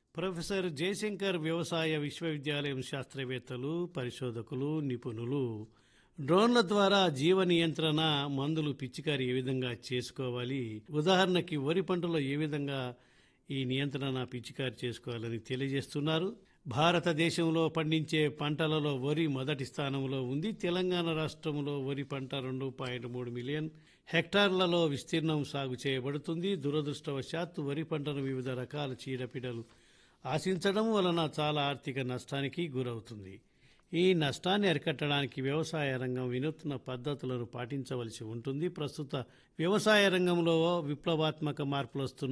professor Jayashankar వ్యవసాయ విశ్వవిద్యాలయం శాస్త్రవేత్తలు పరిశోధకులు నిపుణులు డ్రోన్ల ద్వారా జీవ నియంత్రణ మందులు పిచికారి ఏ విధంగా చేసుకోవాలి ఉదాహరణకి వరి పంటలో ఏ విధంగా ఈ నియంత్రణ పిచికారి చేసుకోవాలని తెలియజేస్తున్నారు భారతదేశంలో పండించే పంటలలో వరి మొదటి స్థానంలో ఉంది తెలంగాణ రాష్ట్రంలో వరి పంట రెండు పాయింట్ మూడు మిలియన్ హెక్టార్లలో విస్తీర్ణం సాగు చేయబడుతుంది దురదృష్టవశాత్తు వరి పంటను వివిధ రకాల చీడపీడలు ఆశించడం వలన చాలా ఆర్థిక నష్టానికి గురవుతుంది ఈ నష్టాన్ని అరికట్టడానికి వ్యవసాయ రంగం వినూత్న పద్ధతులను పాటించవలసి ఉంటుంది ప్రస్తుత వ్యవసాయ రంగంలో విప్లవాత్మక మార్పులు వస్తున్న